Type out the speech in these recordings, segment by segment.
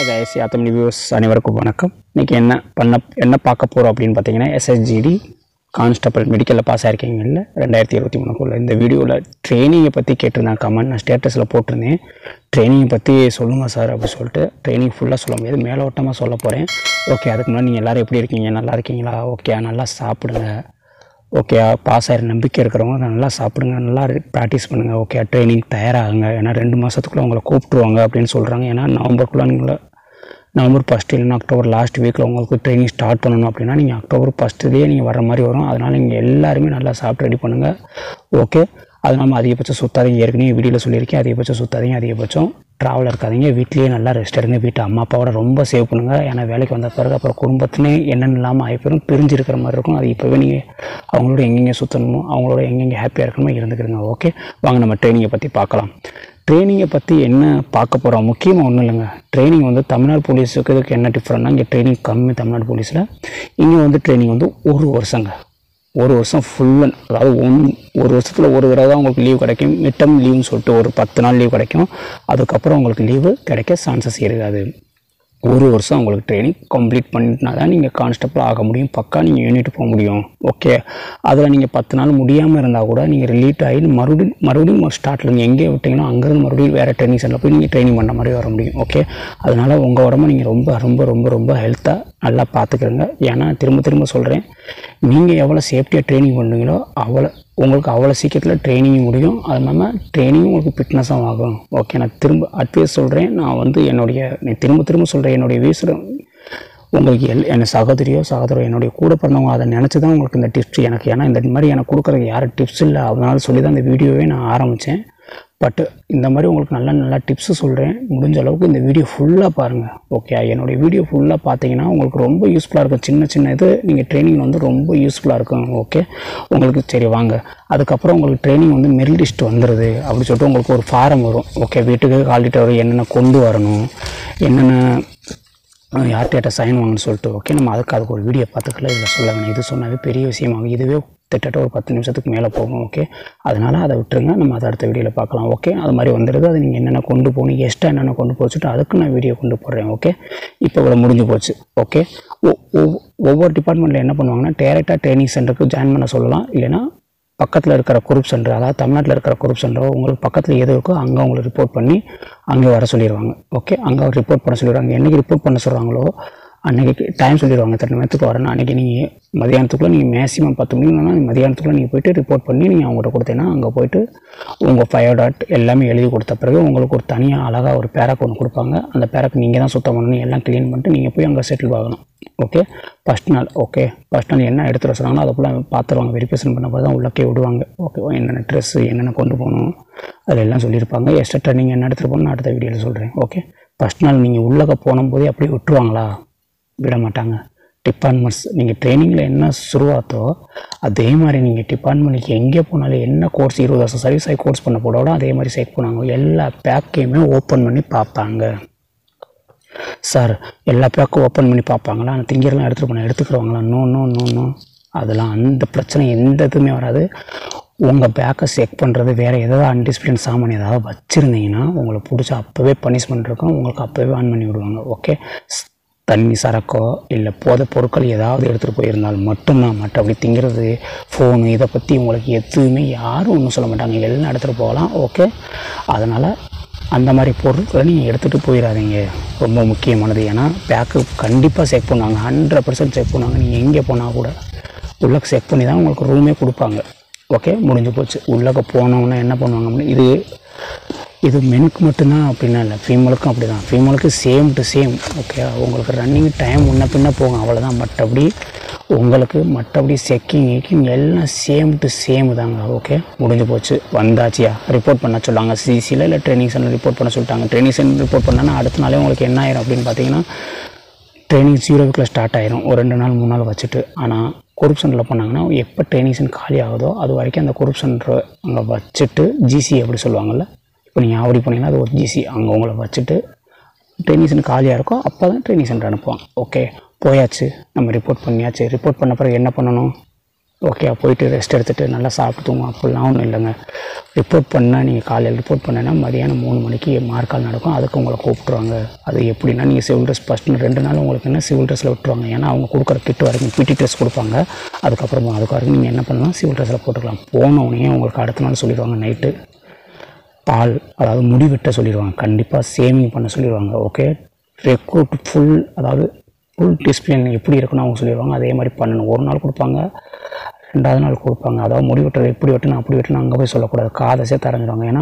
guys Tamil views அனைவருக்கும் வணக்கம் இன்றைக்கி என்ன பண்ண என்ன பார்க்க போகிறோம் அப்படின்னு பார்த்தீங்கன்னா எஸ்எஸ்ஜிடி கான்ஸ்டபிள் மெடிக்கலில் பாஸ் ஆயிருக்கீங்கல்ல ரெண்டாயிரத்தி இருபத்தி மூணுக்குள்ள இந்த வீடியோவில் ட்ரைனிங்கை பற்றி கேட்டிருந்தேன் கமெண்ட் நான் ஸ்டேட்டஸில் போட்டிருந்தேன் ட்ரைனிங்கை பற்றி சொல்லுங்கள் சார் அப்படி சொல்லிட்டு ட்ரைனிங் ஃபுல்லாக சொல்ல முடியாது மேலோட்டமாக சொல்ல போகிறேன் ஓகே அதுக்கு முன்னாடி நீங்கள் எல்லோரும் எப்படி இருக்கீங்க நல்லா இருக்கீங்களா ஓகே நல்லா சாப்பிடுங்க ஓகே பாஸ் ஆகிற நம்பிக்கை இருக்கிறவங்க நல்லா சாப்பிடுங்க நல்லா ப்ராக்டிஸ் பண்ணுங்கள் ஓகே ட்ரைனிங் தயாராகுங்க ஏன்னா ரெண்டு மாதத்துக்குள்ளே உங்களை கூப்பிட்ருவாங்க அப்படின்னு சொல்கிறாங்க ஏன்னா நவம்பருக்குள்ளே நீங்கள நவம்பர் ஃபஸ்ட்டு இல்லைன்னா அக்டோபர் லாஸ்ட் வீக்கில் உங்களுக்கு ட்ரைனிங் ஸ்டார்ட் பண்ணணும் அப்படின்னா நீங்கள் அக்டோபர் ஃபஸ்ட்டுலேயே நீங்கள் வர மாதிரி வரும் அதனால் நீங்கள் எல்லாருமே நல்லா சாப்பிட்டு ரெடி பண்ணுங்கள் ஓகே அது இல்லாமல் அதிகபட்சம் சுத்தாதீங்க ஏற்கனவே வீடியோவில் சொல்லியிருக்கேன் அதிகபட்சம் சுத்தாதீங்க அதிகபட்சம் ட்ராவல் இருக்காதீங்க வீட்லேயே நல்லா ரெஸ்ட் எடுங்க வீட்டு அம்மா அப்பாவோட ரொம்ப சேவ் பண்ணுங்கள் ஏன்னா வேலைக்கு வந்த பிறகு அப்புறம் குடும்பத்துனே என்னென்ன இல்லாமல் ஆகிப்போரும் பிரிஞ்சு இருக்கிற மாதிரி இருக்கும் அது இப்போவே நீங்கள் அவங்களோட எங்கெங்கே சுற்றணுமோ அவங்களோட எங்கெங்கே ஹாப்பியாக இருக்கணுமோ இருந்துக்கிறங்க ஓகே வாங்க நம்ம ட்ரைனிங்கை பற்றி பார்க்கலாம் ட்ரைனிங்கை பற்றி என்ன பார்க்க போகிறோம் முக்கியமாக ஒன்றும் இல்லைங்க ட்ரைனிங் வந்து தமிழ்நாடு போலீஸுக்கு இதுக்கு என்ன டிஃப்ரெண்ட்னா இங்கே ட்ரைனிங் கம்மி தமிழ்நாடு போலீஸில் இங்கே வந்து ட்ரைனிங் வந்து ஒரு வருஷங்க ஒரு வருஷம் ஃபுல் அதாவது ஒன் ஒரு வருஷத்தில் ஒரு தடவை தான் உங்களுக்கு லீவ் கிடைக்கும் மிட்டம் லீவுன்னு சொல்லிட்டு ஒரு பத்து நாள் லீவ் கிடைக்கும் அதுக்கப்புறம் உங்களுக்கு லீவு கிடைக்க சான்சஸ் இருக்காது ஒரு வருஷம் உங்களுக்கு ட்ரைனிங் கம்ப்ளீட் பண்ணிட்டுனா தான் நீங்கள் கான்ஸ்டபிள் ஆக முடியும் பக்கா நீங்கள் யூனிட் போக முடியும் ஓகே அதில் நீங்கள் பத்து நாள் முடியாமல் இருந்தால் கூட நீங்கள் ரிலீட் ஆகி மறுபடியும் மறுபடியும் ஸ்டார்ட்டில் நீங்கள் எங்கே விட்டீங்களோ அங்கேருந்து மறுபடியும் வேறு ட்ரைனிங் சென்டரில் போய் நீங்கள் ட்ரைனிங் பண்ண மாதிரி வர முடியும் ஓகே அதனால் உங்கள் உடம்ப நீங்கள் ரொம்ப ரொம்ப ரொம்ப ரொம்ப ஹெல்த்தாக நல்லா பார்த்துக்கிறங்க ஏன்னா திரும்ப திரும்ப சொல்கிறேன் நீங்கள் எவ்வளோ சேஃப்டியாக ட்ரைனிங் பண்ணுறீங்களோ அவ்வளோ உங்களுக்கு அவ்வளோ சீக்கிரத்தில் ட்ரைனிங் முடியும் அது இல்லாமல் ட்ரைனிங் உங்களுக்கு ஃபிட்னஸும் ஆகும் ஓகே நான் திரும்ப அட்வைஸ் சொல்கிறேன் நான் வந்து என்னுடைய நீ திரும்ப திரும்ப சொல்கிறேன் என்னுடைய வீசுகிற உங்களுக்கு எல் என்ன சகோதரியோ சகோதரோ என்னுடைய கூட பிறந்தவங்க அதை நினச்சி தான் உங்களுக்கு இந்த டிப்ஸ் எனக்கு ஏன்னா இந்த மாதிரி எனக்கு கொடுக்குறதுக்கு யாரும் டிப்ஸ் இல்லை அதனால சொல்லி தான் இந்த வீடியோவே நான் ஆரம்பித்தேன் பட் இந்த மாதிரி உங்களுக்கு நல்ல நல்ல டிப்ஸு சொல்கிறேன் முடிஞ்ச அளவுக்கு இந்த வீடியோ ஃபுல்லாக பாருங்கள் ஓகே என்னுடைய வீடியோ ஃபுல்லாக பார்த்தீங்கன்னா உங்களுக்கு ரொம்ப யூஸ்ஃபுல்லாக இருக்கும் சின்ன சின்ன இது நீங்கள் ட்ரைனிங் வந்து ரொம்ப யூஸ்ஃபுல்லாக இருக்கும் ஓகே உங்களுக்கு சரி வாங்க அதுக்கப்புறம் உங்களுக்கு ட்ரைனிங் வந்து மெரில் லிஸ்ட் வந்துடுது அப்படி சொல்லிட்டு உங்களுக்கு ஒரு ஃபாரம் வரும் ஓகே வீட்டுக்கு கால்கிட்ட வரும் என்னென்ன கொண்டு வரணும் என்னென்ன யார்கிட்ட சைன் வாங்கணும்னு சொல்லிட்டு ஓகே நம்ம அதுக்கு அதுக்கு ஒரு வீடியோ பார்த்துக்கல இதில் சொல்ல வேணும் இது சொன்னாவே பெரிய விஷயமாகும் இதுவே கிட்டத்தட்ட ஒரு பத்து நிமிஷத்துக்கு மேலே போகும் ஓகே அதனால் அதை விட்டுருங்க நம்ம அதை அடுத்த வீடியோவில் பார்க்கலாம் ஓகே அது மாதிரி வந்துடுது அது நீங்கள் என்னென்ன கொண்டு போகணும் எக்ஸ்ட்ரா என்னென்ன கொண்டு போச்சுட்டு அதுக்கு நான் வீடியோ கொண்டு போடுறேன் ஓகே இப்போ இவ்வளோ முடிஞ்சு போச்சு ஓகே ஒவ்வொரு டிபார்ட்மெண்ட்டில் என்ன பண்ணுவாங்கன்னா டேரெக்டாக ட்ரைனிங் சென்டருக்கு ஜாயின் பண்ண சொல்லலாம் இல்லைன்னா பக்கத்தில் இருக்கிற குரூப் சென்டர் அதாவது தமிழ்நாட்டில் இருக்கிற குரூப் சென்டரோ உங்களுக்கு பக்கத்தில் எது இருக்கோ அங்கே உங்களுக்கு ரிப்போர்ட் பண்ணி அங்கே வர சொல்லிடுவாங்க ஓகே அங்கே ரிப்போர்ட் பண்ண சொல்லிடுவாங்க என்றைக்கு ரிப்போர்ட் பண்ண சொல்கிறாங்களோ அன்றைக்கி டைம் சொல்லிடுவாங்க இத்தனை நேரத்துக்கு வரணும் அன்றைக்கி நீங்கள் மதியானத்துக்குள்ளே நீங்கள் மேக்ஸிமம் பத்து மணிக்குனா மதியானத்துக்குள்ளே நீங்கள் போயிட்டு ரிப்போர்ட் பண்ணி நீங்கள் அவங்கள்ட்ட கொடுத்தீங்கன்னா அங்கே போயிட்டு உங்கள் பயோடாட் எல்லாமே எழுதி கொடுத்த பிறகு உங்களுக்கு ஒரு தனியாக அழகாக ஒரு பேராக் ஒன்று கொடுப்பாங்க அந்த பேராக் நீங்கள் தான் சுத்தம் பண்ணணும் எல்லாம் க்ளீன் பண்ணிட்டு நீங்கள் போய் அங்கே செட்டில் ஆகணும் ஓகே ஃபஸ்ட் நாள் ஓகே ஃபஸ்ட் நாள் என்ன எடுத்துகிட்டு வர சொன்னாங்களோ அதை ஃபுல்லாக பார்த்துருவாங்க வெரிஃபிகேஷன் பண்ண போது தான் உள்ளக்கே விடுவாங்க ஓகே என்னென்ன ட்ரெஸ்ஸு என்னென்ன கொண்டு போகணும் அதில் எல்லாம் சொல்லியிருப்பாங்க எக்ஸ்ட்ரா ட்ரைனிங் என்ன எடுத்துகிட்டு போகணும் அடுத்த வீடியோவில் சொல்கிறேன் ஓகே ஃபஸ்ட் நாள் நீங்கள் உள்ளக்க போகும்போதே அப்படியே விட்டுருவாங்களா விட மாட்டாங்க டிபார்ட்மெண்ட்ஸ் நீங்கள் ட்ரைனிங்கில் என்ன சுருவாத்தோ அதே மாதிரி நீங்கள் டிபார்ட்மெண்ட்டுக்கு எங்கே போனாலும் என்ன கோர்ஸ் இருபது வருஷம் சர்வீஸ் ஆகி கோர்ஸ் பண்ண போடோட அதே மாதிரி செக் பண்ணுவாங்க எல்லா பேக்கையுமே ஓப்பன் பண்ணி பார்ப்பாங்க சார் எல்லா பேக்கும் ஓப்பன் பண்ணி பார்ப்பாங்களா அந்த திங்கரெலாம் எடுத்துகிட்டு போனால் எடுத்துக்கிறவங்களா நோ நோ நோ நோ அதெல்லாம் அந்த பிரச்சனை எந்த இதுவுமே வராது உங்கள் பேக்கை செக் பண்ணுறது வேறு ஏதாவது அன்டிசிப்ளின் சாமான் ஏதாவது வச்சுருந்தீங்கன்னா உங்களை பிடிச்ச அப்போவே பனிஷ்மெண்ட் இருக்கும் உங்களுக்கு அப்போவே ஆன் பண்ணி விடுவாங்க ஓகே தண்ணி சரக்கோ இல்லை போதை பொருட்கள் ஏதாவது எடுத்துகிட்டு போயிருந்தால் மட்டும்தான் மற்றபடி திங்கிறது ஃபோனு இதை பற்றி உங்களுக்கு எதுவுமே யாரும் ஒன்றும் சொல்ல மாட்டாங்க எல்லாம் எடுத்துகிட்டு போகலாம் ஓகே அதனால் அந்த மாதிரி பொருட்களை நீங்கள் எடுத்துகிட்டு போயிடாதீங்க ரொம்ப முக்கியமானது ஏன்னா பேக்கு கண்டிப்பாக செக் பண்ணுவாங்க ஹண்ட்ரட் பர்சன்ட் செக் பண்ணுவாங்க நீங்கள் எங்கே போனால் கூட உள்ளக்கு செக் பண்ணி தான் உங்களுக்கு ரூமே கொடுப்பாங்க ஓகே முடிஞ்சு போச்சு உள்ளக்க போனோன்னா என்ன பண்ணுவாங்க இது இது மெனுக்கு மட்டும்தான் அப்படின்னா இல்லை ஃபீமேலுக்கும் அப்படி தான் ஃபீமேலுக்கு சேம் டு சேம் ஓகே உங்களுக்கு ரன்னிங் டைம் முன்ன பின்ன போகும் அவ்வளோதான் மற்றபடி உங்களுக்கு மற்றபடி செக்கிங் கிக்கிங் எல்லாம் சேம் டு சேம் தாங்க ஓகே முடிஞ்சு போச்சு வந்தாச்சியா ரிப்போர்ட் பண்ண சொல்லுவாங்க சிசியில் இல்லை ட்ரைனிங் சென்டர் ரிப்போர்ட் பண்ண சொல்லிட்டாங்க ட்ரைனிங் சென்டர் ரிப்போர்ட் பண்ணால் அடுத்த நாளே உங்களுக்கு என்ன ஆயிரும் அப்படின்னு பார்த்தீங்கன்னா ட்ரைனிங் ஜீரோ வீக்கில் ஸ்டார்ட் ஆயிரும் ஒரு ரெண்டு நாள் மூணு நாள் வச்சுட்டு ஆனால் குரூப் சென்டரில் பண்ணாங்கன்னா எப்போ ட்ரைனிங் சென்டர் காலி ஆகுதோ அது வரைக்கும் அந்த குரூப் சென்டர் அங்கே வச்சுட்டு ஜிசி அப்படி சொல்லுவாங்கள்ல இப்போ நீங்கள் ஆவடி போனீங்கன்னா அது ஒரு ஜிசி அங்கே உங்களை வச்சுட்டு ட்ரைனிங் சென்டர் காலியாக இருக்கோ அப்போ தான் ட்ரைனிங் சென்டர் அனுப்புவாங்க ஓகே போயாச்சு நம்ம ரிப்போர்ட் பண்ணியாச்சு ரிப்போர்ட் பண்ண பிறகு என்ன பண்ணணும் ஓகே போயிட்டு ரெஸ்ட் எடுத்துகிட்டு நல்லா சாப்பிட்டு தூங்கும் அப்படிலாம் ஒன்றும் இல்லைங்க ரிப்போர்ட் பண்ணால் நீங்கள் காலையில் ரிப்போர்ட் பண்ணேன்னா மதியானம் மூணு மணிக்கு மார்க்கால் நடக்கும் அதுக்கு உங்களை கூப்பிட்ருவாங்க அது எப்படின்னா நீங்கள் சிவில் ட்ரெஸ் ஃபஸ்ட்டு ரெண்டு நாள் உங்களுக்கு என்ன சிவில் ட்ரெஸ்ஸில் விட்டுருவாங்க ஏன்னா அவங்க கொடுக்குற கிட் வரைக்கும் பிடி ட்ரெஸ் கொடுப்பாங்க அதுக்கப்புறமா அதுக்கு வரைக்கும் நீங்கள் என்ன பண்ணலாம் சிவில் ட்ரெஸ்ஸில் போட்டுக்கலாம் போனவுடனே உங்களுக்கு அடுத்த நாள் சொல்லிடுவாங்க நைட்டு பால் அதாவது முடி வெட்ட சொல்லிடுவாங்க கண்டிப்பாக சேவிங் பண்ண சொல்லிடுவாங்க ஓகே ரெக்ரூட் ஃபுல் அதாவது ஃபுல் டிசிப்ளின் எப்படி இருக்குன்னு அவங்க சொல்லிடுவாங்க அதே மாதிரி பண்ணணும் ஒரு நாள் கொடுப்பாங்க ரெண்டாவது நாள் கொடுப்பாங்க அதாவது முடி வெட்டுறது எப்படி வெட்டணும் அப்படி வெட்டணும் அங்கே போய் சொல்லக்கூடாது காதை சேர்த்து அரைஞ்சிடுவாங்க ஏன்னா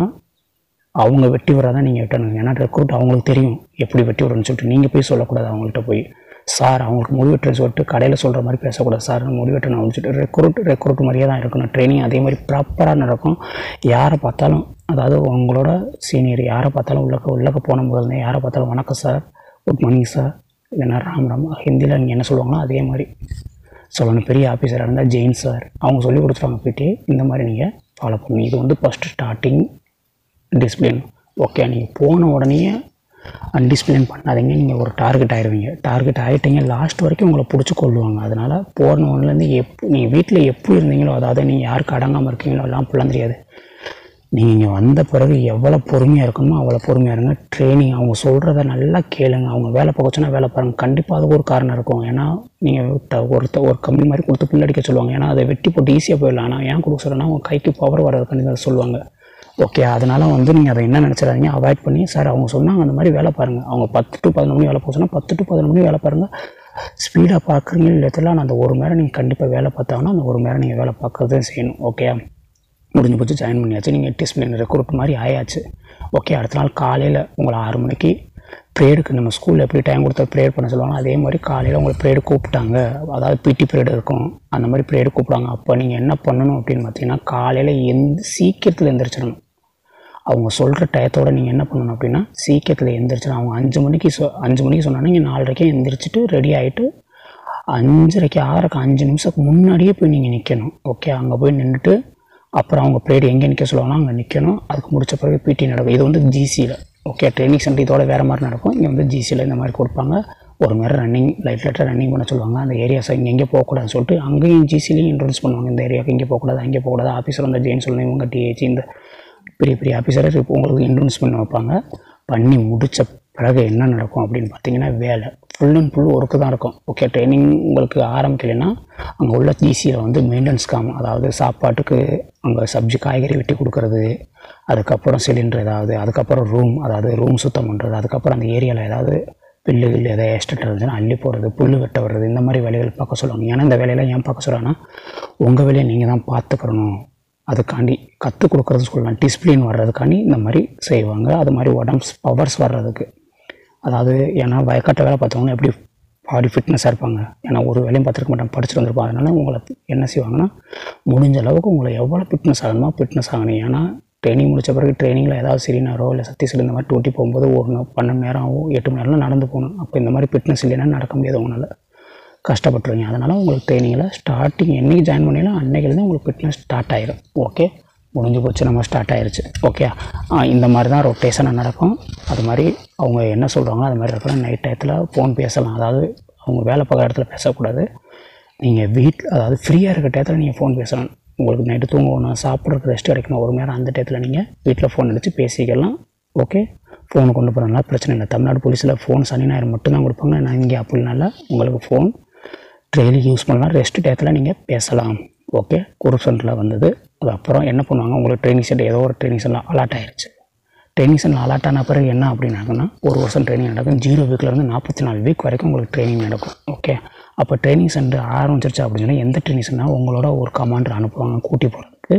அவங்க வெட்டி விடுறதான் நீங்கள் வெட்டணும் ஏன்னா ரெக்ரூட் அவங்களுக்கு தெரியும் எப்படி வெட்டி விடணும்னு சொல்லிட்டு நீங்கள் போய் சொல்லக்கூடாது அவங்கள்ட்ட போய் சார் அவங்களுக்கு முடி வெட்டுறேன்னு சொல்லிட்டு கடையில் சொல்கிற மாதிரி பேசக்கூடாது சார் முடி வெட்டணும் அப்படின்னு சொல்லிட்டு ரெக்ரூட் ரெக்ரூட் மாதிரியே தான் இருக்கணும் ட்ரைனிங் அதே மாதிரி ப்ராப்பராக நடக்கும் யாரை பார்த்தாலும் அதாவது உங்களோட சீனியர் யாரை பார்த்தாலும் உள்ளக்க உள்ளக்க போன முதல்ல யாரை பார்த்தாலும் வணக்கம் சார் குட் மார்னிங் சார் இல்லைன்னா ராம் ராம் ஹிந்தியில் நீங்கள் என்ன சொல்லுவாங்களோ அதே மாதிரி சொல்லணும் பெரிய ஆஃபீஸராக இருந்தால் ஜெயின் சார் அவங்க சொல்லி கொடுத்துருவாங்க போயிட்டு இந்த மாதிரி நீங்கள் ஃபாலோ பண்ணணும் இது வந்து ஃபஸ்ட்டு ஸ்டார்டிங் டிசிப்ளின் ஓகே நீங்கள் போன உடனே அன்டிசிப்ளின் பண்ணாதீங்க நீங்கள் ஒரு டார்கெட் ஆயிடுவீங்க டார்கெட் ஆகிட்டீங்க லாஸ்ட் வரைக்கும் உங்களை பிடிச்சி கொள்ளுவாங்க அதனால் போன ஒன்றுலேருந்து எப் நீங்கள் வீட்டில் எப்படி இருந்தீங்களோ அதாவது நீங்கள் யாருக்கு அடங்காமல் இருக்கீங்களோ எல்லாம் அப்படிலாம் தெரியாது நீங்கள் இங்கே வந்த பிறகு எவ்வளோ பொறுமையாக இருக்கணுமோ அவ்வளோ பொறுமையாக இருங்க ட்ரைனிங் அவங்க சொல்கிறத நல்லா கேளுங்க அவங்க வேலை பார்க்க சொன்னா வேலை பாருங்க கண்டிப்பாக அதுக்கு ஒரு காரணம் இருக்கும் ஏன்னா நீங்கள் ஒருத்த ஒரு கம்மி மாதிரி கொடுத்து பிள்ளடிக்க சொல்லுவாங்க ஏன்னா அதை வெட்டி போட்டு ஈஸியாக போயிடலாம் ஆனால் ஏன் கொடுக்க சொல்கிறேன்னா அவங்க கைக்கு பவர் வர்றதுக்காண்டி அதை சொல்லுவாங்க ஓகே அதனால் வந்து நீங்கள் அதை என்ன நினச்சிடாதீங்க அவாய்ட் பண்ணி சார் அவங்க சொன்னாங்க அந்த மாதிரி வேலை பாருங்கள் அவங்க பத்து டு பதினொன்று மணி வேலை போக சொன்னால் பத்து டு பதினொன்று மணி வேலை பாருங்கள் ஸ்பீடாக பார்க்குறீங்க இல்லை ஆனால் அந்த ஒரு மணி நேரம் நீங்கள் கண்டிப்பாக வேலை பார்த்தாங்கன்னா அந்த ஒரு மணி நேரம் நீங்கள் வேலை பார்க்கறதே செய்யணும் ஓகே முடிஞ்சு போச்சு ஜாயின் பண்ணியாச்சு நீங்கள் டிஸ்பிளின் ரெக்ரூட் மாதிரி ஆயாச்சு ஓகே அடுத்த நாள் காலையில் உங்களை ஆறு மணிக்கு ப்ரேயருக்கு நம்ம ஸ்கூலில் எப்படி டைம் கொடுத்தா ப்ரேயர் பண்ண சொல்லுவாங்க அதே மாதிரி காலையில் உங்களை ப்ரேயர் கூப்பிட்டாங்க அதாவது பிடி ப்ரேயர் இருக்கும் அந்த மாதிரி ப்ரேயர் கூப்பிடுவாங்க அப்போ நீங்கள் என்ன பண்ணணும் அப்படின்னு பார்த்தீங்கன்னா காலையில் எந்த சீக்கிரத்தில் எந்திரிச்சிடணும் அவங்க சொல்கிற டயத்தோட நீங்கள் என்ன பண்ணணும் அப்படின்னா சீக்கிரத்தில் எந்திரிச்சிடணும் அவங்க அஞ்சு மணிக்கு சொ அஞ்சு மணிக்கு சொன்னாங்கன்னா நீங்கள் நாலரைக்கே எந்திரிச்சிட்டு ரெடி ஆகிட்டு அஞ்சரைக்கு ஆறரைக்கு அஞ்சு நிமிஷத்துக்கு முன்னாடியே போய் நீங்கள் நிற்கணும் ஓகே அங்கே போய் நின்றுட்டு அப்புறம் அவங்க ப்ரேயர் எங்கே நிற்க சொல்லுவாங்கன்னா அங்கே நிற்கணும் அதுக்கு முடிச்ச பிறகு பிடி நடக்கும் இது வந்து ஜிசியில் ஓகே ட்ரைனிங் சென்டர் இதோட வேறு மாதிரி நடக்கும் இங்கே வந்து ஜிசியில் இந்த மாதிரி கொடுப்பாங்க ஒரு மாதிரி ரன்னிங் லைட் லைட்டாக ரன்னிங் பண்ண சொல்லுவாங்க அந்த ஏரியாஸ் இங்கே எங்கே போகக்கூடாதுன்னு சொல்லிட்டு அங்கேயும் ஜிசிலையும் இன்ட்ரடியூஸ் பண்ணுவாங்க இந்த ஏரியாவுக்கு இங்கே போகக்கூடாது அங்கே போகக்கூடாது ஆஃபீஸர் வந்து ஜெயின் சொல்லணும் இவங்க டிஹெச் இந்த பெரிய பெரிய ஆஃபீஸரை இப்போ உங்களுக்கு இன்ட்ரடியூஸ் பண்ணி வைப்பாங்க பண்ணி முடித்த பிறகு என்ன நடக்கும் அப்படின்னு பார்த்தீங்கன்னா வேலை ஃபுல் அண்ட் ஃபுல் ஒர்க்கு தான் இருக்கும் ஓகே ட்ரைனிங் உங்களுக்கு ஆரம்பிக்கலைன்னா அங்கே உள்ள ஜிசியில் வந்து மெயின்டெனன்ஸ் காம் அதாவது சாப்பாட்டுக்கு அங்கே சப்ஜி காய்கறி வெட்டி கொடுக்கறது அதுக்கப்புறம் சிலிண்டர் ஏதாவது அதுக்கப்புறம் ரூம் அதாவது ரூம் சுத்தம் பண்ணுறது அதுக்கப்புறம் அந்த ஏரியாவில் ஏதாவது பில்லு கில்லு எதாவது எக்ஸ்ட்ரா இருந்துச்சுன்னா அள்ளி போடுறது புல் வெட்ட வர்றது இந்த மாதிரி வேலைகள் பார்க்க சொல்லுவாங்க ஏன்னா இந்த வேலையெல்லாம் ஏன் பார்க்க சொல்கிறாங்கன்னா உங்கள் வேலையை நீங்கள் தான் பார்த்துக்கறணும் அதுக்காண்டி கற்றுக் கொடுக்குறது சொல்லலாம் டிசிப்ளின் வர்றதுக்காண்டி இந்த மாதிரி செய்வாங்க அது மாதிரி உடம்பு பவர்ஸ் வர்றதுக்கு அதாவது ஏன்னா வயக்காட்ட வேலை பார்த்தவங்க எப்படி பாடி ஃபிட்னஸாக இருப்பாங்க ஏன்னா ஒரு வேலையும் பார்த்துருக்க மாட்டாங்க படிச்சுட்டு வந்திருப்பாங்க அதனால் உங்களை என்ன செய்வாங்கன்னா முடிஞ்ச அளவுக்கு உங்களை எவ்வளோ ஃபிட்னஸ் ஆகணுமோ ஃபிட்னஸ் ஆகணும் ஏன்னா ட்ரைனிங் முடிச்ச பிறகு ட்ரைனிங்கில் ஏதாவது சிறினாரோ இல்லை சத்தி சிறு இந்த மாதிரி டூட்டி போகும்போது ஒரு நா- பன்னெண்டு நேரம் ஆகும் எட்டு மணி நேரம் நடந்து போகணும் அப்போ இந்த மாதிரி ஃபிட்னஸ் இல்லைன்னா நடக்க முடியாது உங்களால் கஷ்டப்பட்டுருவீங்க அதனால் உங்களுக்கு ட்ரைனிங்கில் ஸ்டார்டிங் என்னைக்கு ஜாயின் பண்ணீங்களோ அன்னைக்கிலேருந்து உங்களுக்கு ஃபிட்னஸ் ஸ்டார்ட் ஆயிரும் ஓகே முடிஞ்சு போச்சு நம்ம ஸ்டார்ட் ஆயிருச்சு ஓகே இந்த மாதிரி தான் ரொட்டேஷனாக நடக்கும் அது மாதிரி அவங்க என்ன சொல்கிறாங்களோ அது மாதிரி இருக்கலாம் நைட் டயத்தில் ஃபோன் பேசலாம் அதாவது அவங்க வேலை பார்க்குற இடத்துல பேசக்கூடாது நீங்கள் வீட்டில் அதாவது ஃப்ரீயாக இருக்க டயத்தில் நீங்கள் ஃபோன் பேசலாம் உங்களுக்கு நைட்டு தூங்கணும் சாப்பிட்றதுக்கு ரெஸ்ட் கிடைக்கணும் ஒரு நேரம் அந்த டயத்தில் நீங்கள் வீட்டில் ஃபோன் அடித்து பேசிக்கலாம் ஓகே ஃபோனை கொண்டு போகிறதுனால பிரச்சனை இல்லை தமிழ்நாடு போலீஸில் ஃபோன் சனி ஞாயிறு மட்டும்தான் கொடுப்பாங்க நான் இங்கே அப்படினால உங்களுக்கு ஃபோன் டெய்லி யூஸ் பண்ணலாம் ரெஸ்ட் டயத்தில் நீங்கள் பேசலாம் ஓகே குரூப் சென்டரில் வந்தது அது அப்புறம் என்ன பண்ணுவாங்க உங்களுக்கு ட்ரைனிங் சென்டர் ஏதோ ஒரு ட்ரைனிங் சென்டர் அலாட் ஆயிருச்சு ட்ரைனிங் சென்டர் அலாட் ஆன பிறகு என்ன அப்படின்னாங்கன்னா ஒரு வருஷம் ட்ரைனிங் நடக்கும் ஜீரோ வீக்லேருந்து நாற்பத்தி நாலு வீக் வரைக்கும் உங்களுக்கு ட்ரைனிங் நடக்கும் ஓகே அப்போ ட்ரைனிங் சென்டர் ஆரம்பிச்சிருச்சு அப்படின்னு சொன்னால் எந்த ட்ரைனிங் சென்டர் உங்களோட ஒரு கமாண்டர் அனுப்புவாங்க கூட்டி போகிறதுக்கு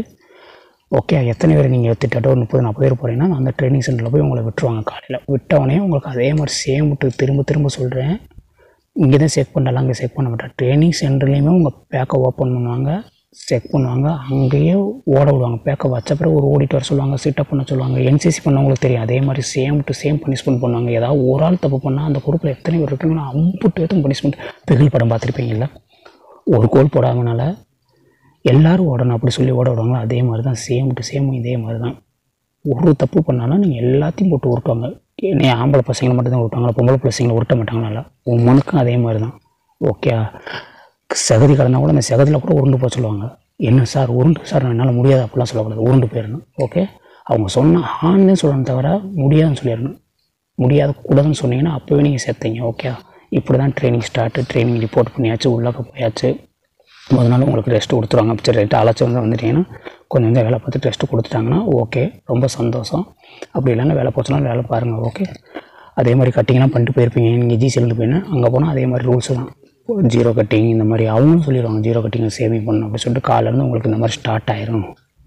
ஓகே எத்தனை பேர் நீங்கள் திட்டாட்ட ஒரு முப்பது நாற்பது பேர் போகிறீங்கன்னா அந்த ட்ரைனிங் சென்டரில் போய் உங்களை விட்டுருவாங்க காலையில் விட்டவொடனே உங்களுக்கு அதே மாதிரி சேம் விட்டு திரும்ப திரும்ப சொல்கிறேன் இங்கே தான் செக் பண்ணலாம் அங்கே செக் பண்ண மாட்டேன் ட்ரைனிங் சென்டர்லேயுமே உங்கள் பேக்கை ஓப்பன் பண்ணுவாங்க செக் பண்ணுவாங்க அங்கேயே ஓட விடுவாங்க பேக்கை வச்ச பிறகு ஒரு ஓடிட்டு வர சொல்லுவாங்க சிட்டப் பண்ண சொல்லுவாங்க என்சிசி பண்ணவங்களுக்கு தெரியும் அதே மாதிரி சேம் டு சேம் பனிஷ்மெண்ட் பண்ணுவாங்க ஏதாவது ஒரு ஆள் தப்பு பண்ணால் அந்த குரூப்பில் எத்தனை பேர் இருக்குங்கன்னா அம்புட்டு பேர்த்தும் பனிஷ்மெண்ட் பிகில் படம் பார்த்துருப்பீங்கல்ல ஒரு கோல் போடாதனால எல்லாரும் ஓடணும் அப்படி சொல்லி ஓட விடுவாங்களோ அதே மாதிரி தான் சேம் டு சேம் இதே மாதிரி தான் ஒரு தப்பு பண்ணாலும் நீங்கள் எல்லாத்தையும் போட்டு உருட்டுவாங்க நீ ஆம்பளை பசங்களை மட்டும் தான் உருட்டுவாங்களா பொம்பளை பசங்களை உருட்ட மாட்டாங்களா உன் மனுக்கும் அதே மாதிரி தான் ஓகே செகதி கலந்தால் கூட அந்த செகதியில் கூட உருண்டு போக சொல்லுவாங்க என்ன சார் உருண்டு சார் என்னால் முடியாது அப்படிலாம் சொல்லக்கூடாது உருண்டு போயிடணும் ஓகே அவங்க சொன்ன ஆன்னு சொல்லணும் தவிர முடியாதுன்னு சொல்லிடணும் முடியாது கூடாதுன்னு சொன்னீங்கன்னா அப்போவே நீங்கள் சேர்த்தீங்க ஓகே இப்படி தான் ட்ரைனிங் ஸ்டார்ட்டு ட்ரைனிங் ரிப்போர்ட் பண்ணியாச்சு உள்ளக்க போயாச்சு முத நாள் உங்களுக்கு ரெஸ்ட் கொடுத்துருவாங்க சரி ரைட்டு அழைச்சி வந்து வந்துட்டீங்கன்னா கொஞ்சம் கொஞ்சம் வேலை பார்த்துட்டு ரெஸ்ட் கொடுத்துட்டாங்கன்னா ஓகே ரொம்ப சந்தோஷம் அப்படி இல்லைன்னா வேலை போச்சுனாலும் வேலை பாருங்கள் ஓகே அதே மாதிரி கட்டிங்லாம் பண்ணிட்டு போயிருப்பீங்க நீங்கள் ஜிசிலேருந்து போயின்னா அங்கே போனால் அதே மாதிரி ரூல்ஸ் தான் ஜீரோ கட்டிங் இந்த மாதிரி அவங்களும் சொல்லிடுவாங்க ஜீரோ கட்டிங்கை சேவிங் பண்ணணும் அப்படி சொல்லிட்டு காலையிலேருந்து உங்களுக்கு இந்த மாதிரி ஸ்டார்ட் ஆயிரும்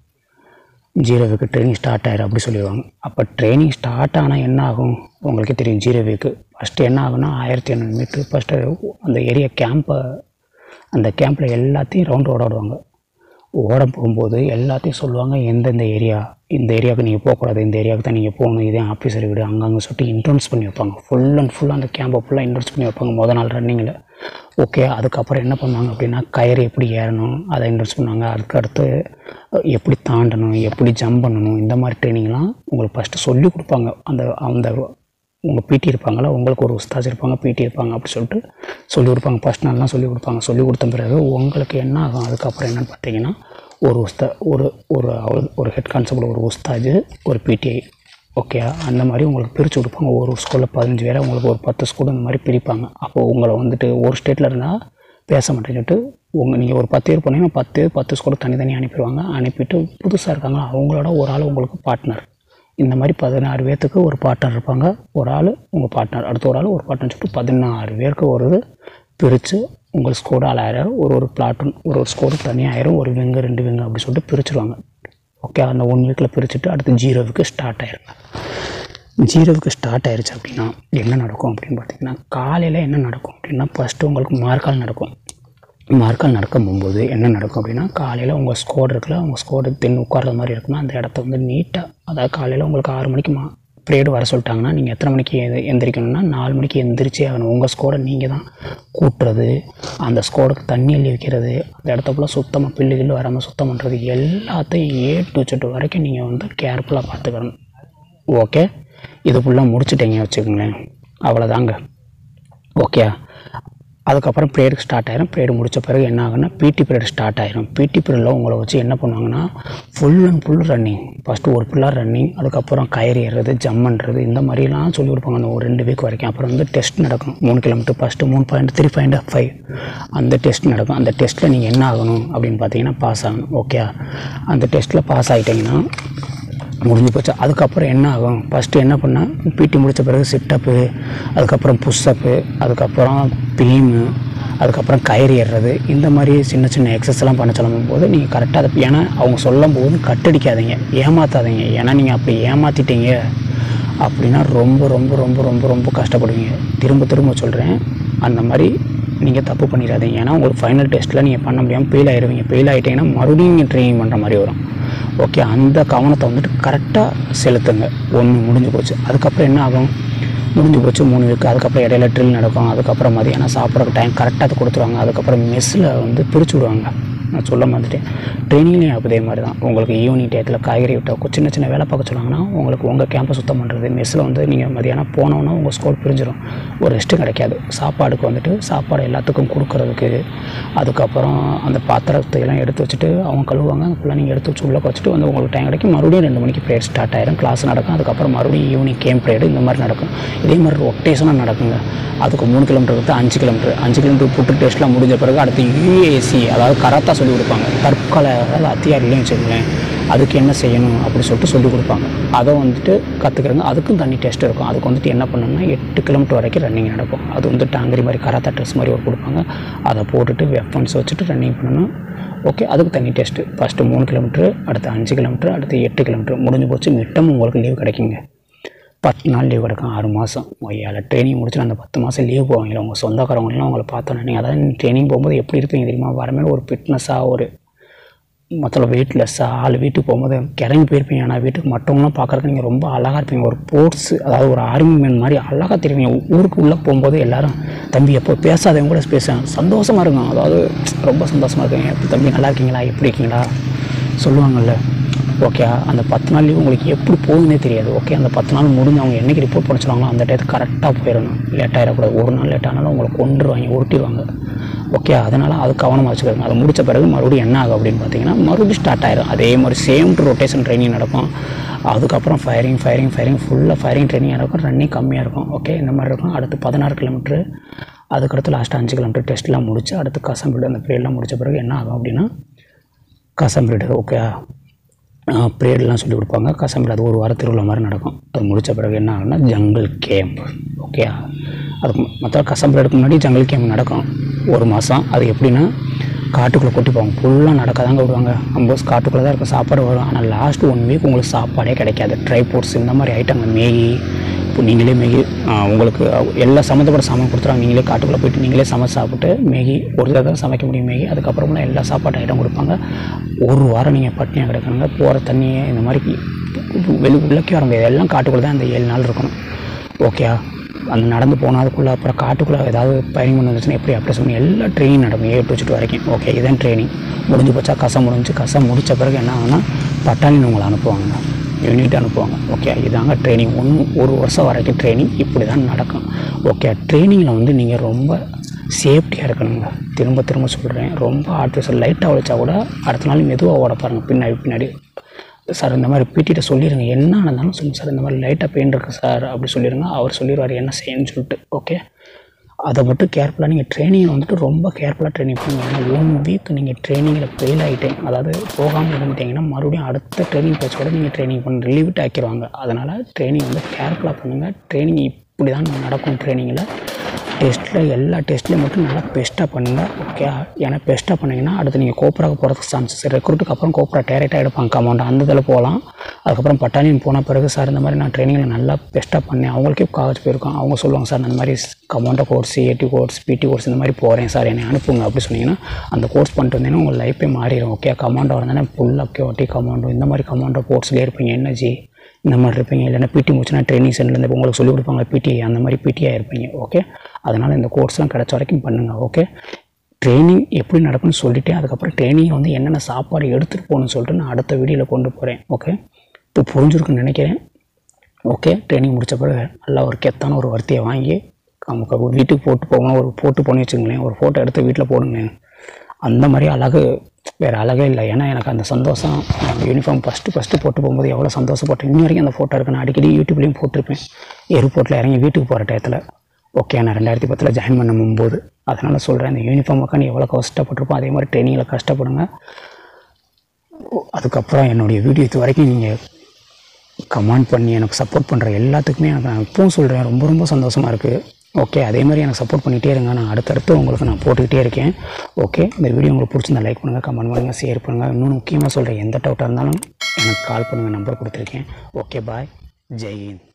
ஜீரோவுக்கு ட்ரைனிங் ஸ்டார்ட் ஆயிரும் அப்படி சொல்லிடுவாங்க அப்போ ட்ரைனிங் ஸ்டார்ட் ஆனால் என்ன ஆகும் உங்களுக்கே தெரியும் ஜீரோவுக்கு ஃபஸ்ட்டு என்ன ஆகும்னா ஆயிரத்தி எண்ணூறு மீட்ரு ஃபஸ்ட்டு அந்த ஏரியா கேம்பை அந்த கேம்பில் எல்லாத்தையும் ரவுண்ட் ஓடாடுவாங்க ஓட போகும்போது எல்லாத்தையும் சொல்லுவாங்க எந்தெந்த ஏரியா இந்த ஏரியாவுக்கு நீங்கள் போகக்கூடாது இந்த ஏரியாவுக்கு தான் நீங்கள் போகணும் இதே ஆஃபீஸர் வீடு அங்கங்கே சொல்லிட்டு இன்ட்ரன்ஸ் பண்ணி வைப்பாங்க ஃபுல் அண்ட் ஃபுல்லாக அந்த கேம்பை ஃபுல்லாக இன்ட்ரன்ஸ் பண்ணி வைப்பாங்க முத நாள் ரன்னிங்கில் ஓகே அதுக்கப்புறம் என்ன பண்ணுவாங்க அப்படின்னா கயிறு எப்படி ஏறணும் அதை இன்ட்ரன்ஸ் பண்ணுவாங்க அதுக்கு அடுத்து எப்படி தாண்டணும் எப்படி ஜம்ப் பண்ணணும் இந்த மாதிரி ட்ரைனிங்லாம் உங்களுக்கு ஃபஸ்ட்டு சொல்லி கொடுப்பாங்க அந்த அந்த உங்கள் பிடி இருப்பாங்களா உங்களுக்கு ஒரு உஸ்தாஜ் இருப்பாங்க பிடி இருப்பாங்க அப்படி சொல்லிட்டு சொல்லி கொடுப்பாங்க ஃபஸ்ட் நாள்லாம் சொல்லி கொடுப்பாங்க சொல்லி கொடுத்த பிறகு உங்களுக்கு என்ன ஆகும் அதுக்கப்புறம் என்னென்னு பார்த்தீங்கன்னா ஒரு உஸ்தா ஒரு ஒரு அவ- ஒரு ஹெட் கான்ஸ்டபிள் ஒரு உஸ்தாஜ் ஒரு பிடிஐ ஓகே அந்த மாதிரி உங்களுக்கு பிரித்து கொடுப்பாங்க ஒரு ஸ்கூலில் பதினஞ்சு பேரை உங்களுக்கு ஒரு பத்து ஸ்கூல் இந்த மாதிரி பிரிப்பாங்க அப்போ உங்களை வந்துட்டு ஒரு ஸ்டேட்டில் இருந்தால் பேச மாட்டேன்னுட்டு உங்கள் நீங்கள் ஒரு பத்து பேர் போனீங்கன்னா பத்து பேர் பத்து ஸ்கூல் தனித்தனியாக அனுப்பிடுவாங்க அனுப்பிட்டு புதுசாக இருக்காங்களா அவங்களோட ஒரு ஆள் உங்களுக்கு பார்ட்னர் இந்த மாதிரி பதினாறு பேர்த்துக்கு ஒரு பார்ட்னர் இருப்பாங்க ஒரு ஆள் உங்கள் பார்ட்னர் அடுத்த ஒரு ஆள் ஒரு பார்ட்னர் சொல்லிட்டு பதினாறு பேருக்கு ஒரு இது பிரித்து உங்கள் ஸ்கோர் ஆள் ஆயிரம் ஒரு ஒரு பிளாட்டூன் ஒரு ஒரு ஸ்கோர் தனியாக ஆயிரும் ஒரு விங்கு ரெண்டு விங்கு அப்படி சொல்லிட்டு பிரிச்சுருவாங்க ஓகே அந்த ஒன் வீக்கில் பிரிச்சுட்டு அடுத்து ஜீரோவுக்கு ஸ்டார்ட் ஆயிருங்க ஜீரோவுக்கு ஸ்டார்ட் ஆயிருச்சு அப்படின்னா என்ன நடக்கும் அப்படின்னு பார்த்தீங்கன்னா காலையில் என்ன நடக்கும் அப்படின்னா ஃபஸ்ட்டு உங்களுக்கு மார்க்கால் நடக்கும் மார்க்கால் நடக்கும் போகும்போது என்ன நடக்கும் அப்படின்னா காலையில் உங்கள் ஸ்கோர் இருக்குல்ல உங்கள் ஸ்கோர் தின்னு உட்கார்ற மாதிரி இருக்குன்னா அந்த இடத்த வந்து நீட்டாக அதாவது காலையில் உங்களுக்கு ஆறு மணிக்கு மா ப்ரேயர் வர சொல்லிட்டாங்கன்னா நீங்கள் எத்தனை மணிக்கு எ- எந்திரிக்கணும்னா நாலு மணிக்கு எந்திரிச்சே ஆகணும் உங்கள் ஸ்கோரை நீங்கள் தான் கூட்டுறது அந்த ஸ்கோருக்கு தண்ணி அள்ளி வைக்கிறது அந்த இடத்த ஃபுல்லாக சுத்தமாக பில்லு கில்லு வராமல் சுத்தம் பண்ணுறது எல்லாத்தையும் ஏ டு செட்டு வரைக்கும் நீங்கள் வந்து கேர்ஃபுல்லாக பார்த்துக்கணும் ஓகே இது ஃபுல்லாக முடிச்சிட்டீங்க வச்சுக்கோங்களேன் அவ்வளோதாங்க ஓகே அதுக்கப்புறம் ப்ரேயருக்கு ஸ்டார்ட் ஆயிரும் ப்ரேயர் முடிச்ச பிறகு என்ன ஆகும்னா பிடி பீரியட் ஸ்டார்ட் ஆயிரும் பிடி பீரியடில் உங்களை வச்சு என்ன பண்ணுவாங்கன்னா full and full running first ஒரு ஃபுல்லாக ரன்னிங் அதுக்கப்புறம் கயிறு ஏறுறது ஜம் பண்ணுறது இந்த மாதிரிலாம் சொல்லி கொடுப்பாங்க அந்த ஒரு ரெண்டு வீக் வரைக்கும் அப்புறம் வந்து டெஸ்ட் நடக்கும் மூணு கிலோமீட்டர் ஃபஸ்ட்டு மூணு பாயிண்ட் த்ரீ பாயிண்ட் ஃபைவ் அந்த டெஸ்ட் நடக்கும் அந்த டெஸ்ட்டில் நீங்கள் என்ன ஆகணும் அப்படின்னு பார்த்தீங்கன்னா பாஸ் ஆகணும் ஓகே அந்த டெஸ்ட்டில் பாஸ் ஆகிட்டீங்கன்னா முடிஞ்சு போச்சு அதுக்கப்புறம் என்ன ஆகும் ஃபஸ்ட்டு என்ன பண்ணால் பிடி முடித்த பிறகு சிட்டப்பு அதுக்கப்புறம் புஷ்அப்பு அதுக்கப்புறம் பீமு அதுக்கப்புறம் கயிறு ஏறுறது இந்த மாதிரி சின்ன சின்ன எக்ஸஸ்லாம் பண்ண சொல்லும் போது நீங்கள் கரெக்டாக அதை ஏன்னா அவங்க சொல்லும் போது கட்டடிக்காதீங்க ஏமாற்றாதீங்க ஏன்னா நீங்கள் அப்படி ஏமாற்றிட்டீங்க அப்படின்னா ரொம்ப ரொம்ப ரொம்ப ரொம்ப ரொம்ப கஷ்டப்படுவீங்க திரும்ப திரும்ப சொல்கிறேன் அந்த மாதிரி நீங்கள் தப்பு பண்ணிடாதீங்க ஏன்னா உங்களுக்கு ஃபைனல் டெஸ்ட்டில் நீங்கள் பண்ண முடியாமல் ஃபெயில் ஆயிடுவீங்க ஃபெயில் ஆகிட்டீங்கன்னா மறுபடியும் நீங்கள் ட்ரைனிங் பண்ணுற மாதிரி வரும் ஓகே அந்த கவனத்தை வந்துட்டு கரெக்டாக செலுத்துங்க ஒன்று முடிஞ்சு போச்சு அதுக்கப்புறம் என்ன ஆகும் முடிஞ்சு போச்சு மூணு வீக்கு அதுக்கப்புறம் இடையில ட்ரில் நடக்கும் அதுக்கப்புறம் மதியானம் சாப்பிட்றக்கு டைம் கரெக்டாக அது கொடுத்துருவாங்க அதுக்கப்புறம் மெஸ்ஸில் வந்து பிரித்து விடுவாங்க நான் சொல்ல வந்துட்டேன் ட்ரைனிங்லேயும் அதே மாதிரி தான் உங்களுக்கு ஈவினிங் டயத்தில் காய்கறி விட்ட சின்ன சின்ன வேலை பார்க்க சொன்னாங்கன்னா உங்களுக்கு உங்கள் கேம்பை சுத்தம் பண்ணுறது மெஸ்ஸில் வந்து நீங்கள் மதியானம் போனோன்னா உங்கள் ஸ்கோர் பிரிஞ்சிடும் ஒரு ரெஸ்ட்டும் கிடைக்காது சாப்பாடுக்கு வந்துட்டு சாப்பாடு எல்லாத்துக்கும் கொடுக்கறதுக்கு அதுக்கப்புறம் அந்த பாத்திரத்தை எல்லாம் எடுத்து வச்சுட்டு அவங்க கழுவுவாங்க ஃபுல்லாக நீங்கள் எடுத்து வச்சு உள்ளே வச்சுட்டு வந்து உங்களுக்கு டைம் கிடைக்கும் மறுபடியும் ரெண்டு மணிக்கு ப்ரேயர் ஸ்டார்ட் ஆயிரும் கிளாஸ் நடக்கும் அதுக்கப்புறம் மறுபடியும் ஈவினிங் கேம் ப்ரேயர் இந்த மாதிரி நடக்கும் இதே மாதிரி ரொட்டேஷனாக நடக்குங்க அதுக்கு மூணு கிலோமீட்டர் இருக்குது அஞ்சு கிலோமீட்டர் அஞ்சு கிலோமீட்டர் புட்டு டெஸ்ட்லாம் முடிஞ்ச பிறகு அடுத்து யூஏசி அதாவது கராத்தா சொல்லி கொடுப்பாங்க தற்கொலை அதாவது அத்தியார் இல்லைன்னு வச்சுக்கோங்களேன் அதுக்கு என்ன செய்யணும் அப்படி சொல்லிட்டு சொல்லி கொடுப்பாங்க அதை வந்துட்டு கற்றுக்கிறங்க அதுக்கும் தனி டெஸ்ட் இருக்கும் அதுக்கு வந்துட்டு என்ன பண்ணணும்னா எட்டு கிலோமீட்டர் வரைக்கும் ரன்னிங் நடக்கும் அது வந்து டாங்கரி மாதிரி கராத்தா ட்ரெஸ் மாதிரி ஒரு கொடுப்பாங்க அதை போட்டுட்டு வெப்பன்ஸ் வச்சுட்டு ரன்னிங் பண்ணணும் ஓகே அதுக்கு தனி டெஸ்ட்டு ஃபஸ்ட்டு மூணு கிலோமீட்ரு அடுத்து அஞ்சு கிலோமீட்டர் அடுத்து எட்டு கிலோமீட்டர் முடிஞ்சு போச்சு மிட்டம் உங்களுக்கு லீவ் கிடைக்குங்க பத்து நாள் லீவ் கிடைக்கும் ஆறு மாதம் ஒய்யால ட்ரைனிங் முடிச்சுட்டு அந்த பத்து மாதம் லீவ் போவாங்களே உங்கள் சொந்தக்காரவங்களாம் உங்களை பார்த்தோன்னே நீங்கள் அதாவது ட்ரைனிங் போகும்போது எப்படி இருப்பீங்க தெரியுமா வரமே ஒரு ஃபிட்னஸாக ஒரு மொத்தம் வெயிட்லெஸ்ஸாக ஆள் வீட்டுக்கு போகும்போது கிறங்கி போயிருப்பீங்க ஆனால் வீட்டுக்கு மற்றவங்களாம் பார்க்குறதுக்கு நீங்கள் ரொம்ப அழகாக இருப்பீங்க ஒரு ஸ்போர்ட்ஸ் அதாவது ஒரு ஆர்மி மேன் மாதிரி அழகாக தெரிவிங்க ஊருக்கு உள்ளே போகும்போது எல்லாரும் தம்பி எப்போ பேசாதவங்க கூட பேசுவேன் சந்தோஷமாக இருக்கும் அதாவது ரொம்ப சந்தோஷமாக இருக்குங்க தம்பி நல்லா இருக்கீங்களா எப்படி இருக்கீங்களா சொல்லுவாங்கல்ல ஓகே அந்த பத்து நாள் லீவ் உங்களுக்கு எப்படி போகுதுன்னே தெரியாது ஓகே அந்த பத்து நாள் முடிஞ்சு அவங்க என்னைக்கு ரிப்போர்ட் பண்ண சொல்லுவாங்களோ அந்த டயத்துக்கு கரெக்டாக போயிடணும் லேட் ஆகிடக்கூடாது ஒரு நாள் லேட் ஆனாலும் உங்களை கொண்டுருவாங்க உருட்டிடுவாங்க ஓகே அதனால் அது கவனமாக வச்சுக்கோங்க அதை முடித்த பிறகு மறுபடியும் என்ன ஆகும் அப்படின்னு பார்த்தீங்கன்னா மறுபடியும் ஸ்டார்ட் ஆயிரும் அதே மாதிரி சேம் டு ரொட்டேஷன் ட்ரைனிங் நடக்கும் அதுக்கப்புறம் ஃபயரிங் ஃபயரிங் ஃபயரிங் ஃபுல்லாக ஃபயரிங் ட்ரைனிங் இருக்கும் ரன்னிங் கம்மியாக இருக்கும் ஓகே இந்த மாதிரி இருக்கும் அடுத்து பதினாறு கிலோமீட்ரு அதுக்கடுத்து லாஸ்ட் அஞ்சு கிலோமீட்டர் டெஸ்ட்லாம் முடிச்சு அடுத்து கசம் பீரியட் அந்த பீரியட்லாம் முடிச்ச பிறகு என்ன ஆகும் அப்படின்னா கசம் பீரியட் ஓகே ப்ரேயர்லாம் சொல்லி கொடுப்பாங்க கசம்பில் அது ஒரு வார திருவிழா மாதிரி நடக்கும் அது முடித்த பிறகு என்ன ஆகும்னா ஜங்கிள் கேம்ப் ஓகே அதுக்கு மற்ற கசம் பீரியடுக்கு முன்னாடி ஜங்கிள் கேம்ப் நடக்கும் ஒரு மாதம் அது எப்படின்னா காட்டுக்குள்ளே கூட்டி போவாங்க ஃபுல்லாக நடக்க தாங்க விடுவாங்க அம்போஸ் காட்டுக்குள்ளே தான் இருக்கும் சாப்பாடு வரும் ஆனால் லாஸ்ட் ஒன் வீக் உங்களுக்கு சாப்பாடே கிடைக்காது ட்ரை ஃப்ரூட்ஸ் இந்த மாதிரி ஐட்டங்கள் மேகி இப்போ நீங்களே மேகி ஆ, உங்களுக்கு எல்லா சம்மந்தப்பட்ட சாமான் கொடுத்துறாங்க நீங்களே காட்டுக்குள்ளே போயிட்டு நீங்களே சமைச்சு சாப்பிட்டு மேகி ஒரு தடவை தான் சமைக்க முடியும் மேகி அதுக்கப்புறமா எல்லா சாப்பாட்டு ஐட்டம் கொடுப்பாங்க ஒரு வாரம் நீங்கள் பட்னியாக கிடக்கணுங்க போகிற தண்ணியை இந்த மாதிரி வெளி உள்ளக்கே வர முடியாது எல்லாம் காட்டுக்குள்ளே தான் அந்த ஏழு நாள் இருக்கணும் ஓகே அந்த நடந்து போனால் அதுக்குள்ளே அப்புறம் காட்டுக்குள்ளே ஏதாவது பயணம் பண்ணி வந்துச்சுன்னா எப்படி அப்படி சொல்லி எல்லா ட்ரைனிங் நடக்கும் ஏ டு வச்சுட்டு வரைக்கும் ஓகே இதான் ட்ரைனிங் முடிஞ்சு போச்சா கசம் முடிஞ்சு கசம் முடித்த பிறகு என்ன ஆகும்னா பட்டாளின்னு உங்களை அனுப்புவாங்க யூனிட் அனுப்புவாங்க ஓகே இதாங்க ட்ரைனிங் ஒன்று ஒரு வருஷம் வரைக்கும் ட்ரைனிங் இப்படி தான் நடக்கும் ஓகே ட்ரைனிங்கில் வந்து நீங்கள் ரொம்ப சேஃப்டியாக இருக்கணுங்க திரும்ப திரும்ப சொல்கிறேன் ரொம்ப ஆர்டிஃபிஷியல் லைட்டாக உழைச்சா கூட அடுத்த நாள் மெதுவாக ஓட பாருங்கள் பின்னாடி பின்னாடி சார் இந்த மாதிரி பிடிட்ட சொல்லிடுங்க என்ன நடந்தாலும் சொல்லுங்கள் சார் இந்த மாதிரி லைட்டாக பெயின் இருக்குது சார் அப்படி சொல்லிடுங்க அவர் சொல்லிடுவார் என்ன செய்யணும்னு சொல்லிட்டு ஓகே அதை மட்டும் கேர்ஃபுல்லாக நீங்கள் ட்ரைனிங்கில் வந்துட்டு ரொம்ப கேர்ஃபுல்லாக ட்ரைனிங் பண்ணுங்க ஏன்னா ஒன் வீக் நீங்கள் ட்ரைனிங்கில் ஃபெயில் ஆகிட்டேன் அதாவது போகாமல் இருந்துட்டீங்கன்னா மறுபடியும் அடுத்த ட்ரைனிங் பேச்சோட நீங்கள் ட்ரைனிங் பண்ணி ரிலீவிட் ஆக்கிடுவாங்க அதனால் ட்ரைனிங் வந்து கேர்ஃபுல்லாக பண்ணுங்கள் ட்ரைனிங் இப்படி தான் நடக்கும் ட்ரைனிங்கில் டெஸ்ட்டில் எல்லா டெஸ்ட்லையும் மட்டும் நல்லா பெஸ்ட்டாக பண்ணுங்கள் ஓகே ஏன்னா பெஸ்ட்டாக பண்ணிங்கன்னா அடுத்து நீங்கள் கோப்ராவுக்கு போகிறதுக்கு சான்சஸ் ரெக்ரூட்டுக்கு அப்புறம் கோப்ரா டேரெக்டாக எடுப்பாங்க கமௌண்ட் அந்த இதில் போகலாம் அதுக்கப்புறம் பட்டாலியன் போன பிறகு சார் இந்த மாதிரி நான் ட்ரைனிங்கில் நல்லா பெஸ்ட்டாக பண்ணேன் அவங்களுக்கே காலேஜ் போயிருக்கோம் அவங்க சொல்லுவாங்க சார் நான் இந்த மாதிரி commando course AT course PT course இந்த மாதிரி போகிறேன் சார் என்னை அனுப்புங்க அப்படி சொன்னீங்கன்னா அந்த கோர்ஸ் பண்ணிட்டு வந்தீங்கன்னா உங்கள் லைஃபே மாறிடும் ஓகே கமாண்டோ வந்தோன்னா ஃபுல்லாக கேட்டி கமாண்டோ இந்த மாதிரி கமாண்டோ கோர்ஸ்லேயே இருப்பீங்க எனர்ஜி இந்த மாதிரி இருப்பீங்க இல்லைன்னா பிடி முடிச்சுனா ட்ரைனிங் சென்டர்லேருந்து இப்போ உங்களுக்கு சொல்லிக் கொடுப்பாங்க பிடி அந்த மாதிரி பிடியாக இருப்பீங்க ஓகே அதனால் இந்த கோர்ஸ்லாம் கிடைச்ச வரைக்கும் பண்ணுங்கள் ஓகே ட்ரைனிங் எப்படி நடக்கும்னு சொல்லிட்டேன் அதுக்கப்புறம் ட்ரைனிங் வந்து என்னென்ன சாப்பாடு எடுத்துகிட்டு போகணும்னு சொல்லிட்டு நான் அடுத்த வீடியோவில் கொண்டு போகிறேன் ஓகே இப்போ புரிஞ்சிருக்குன்னு நினைக்கிறேன் ஓகே ட்ரைனிங் முடிச்ச பிறகு நல்லா ஒரு கெத்தான ஒரு வர்த்தியை வாங்கி நமக்கு வீட்டுக்கு போட்டு போகணும் ஒரு போட்டு போன்னு வச்சுங்களேன் ஒரு ஃபோட்டோ எடுத்து வீட்டில் போடுங்க அந்த மாதிரி அழகு வேறு அழகே இல்லை ஏன்னா எனக்கு அந்த சந்தோஷம் யூனிஃபார்ம் ஃபஸ்ட்டு ஃபஸ்ட்டு போட்டு போகும்போது எவ்வளோ சந்தோஷப்பட்டேன் இன்னி வரைக்கும் அந்த ஃபோட்டோ இருக்கு நான் அடிக்கடி யூடியூப்லேயும் போட்டிருப்பேன் ஏர்போர்ட்டில் இறங்கி வீட்டுக்கு போகிற டயத்தில் ஓகே நான் ரெண்டாயிரத்தி பத்தில் ஜாயின் பண்ண போகும்போது அதனால் சொல்கிறேன் அந்த யூனிஃபார்முக்காக நீ எவ்வளோ கஷ்டப்பட்டிருப்போம் அதே மாதிரி ட்ரைனிங்கில் கஷ்டப்படுங்க அதுக்கப்புறம் என்னுடைய வீடியோ இது வரைக்கும் நீங்கள் கமெண்ட் பண்ணி எனக்கு சப்போர்ட் பண்ணுற எல்லாத்துக்குமே எனக்கு நான் இப்பவும் சொல்கிறேன் ரொம்ப ரொம்ப சந்தோஷமாக இருக்குது ஓகே அதே மாதிரி எனக்கு சப்போர்ட் பண்ணிகிட்டே இருங்க நான் அடுத்தடுத்து உங்களுக்கு நான் போட்டுக்கிட்டே இருக்கேன் ஓகே இந்த வீடியோ உங்களுக்கு பிடிச்சிருந்தா லைக் பண்ணுங்கள் கமெண்ட் பண்ணுங்கள் ஷேர் பண்ணுங்கள் இன்னொன்று முக்கியமாக சொல்கிறேன் எந்த டவுட்டாக இருந்தாலும் எனக்கு கால் பண்ணுங்கள் நம்பர் கொடுத்துருக்கேன் ஓகே பாய் ஜெய் ஹிந்த்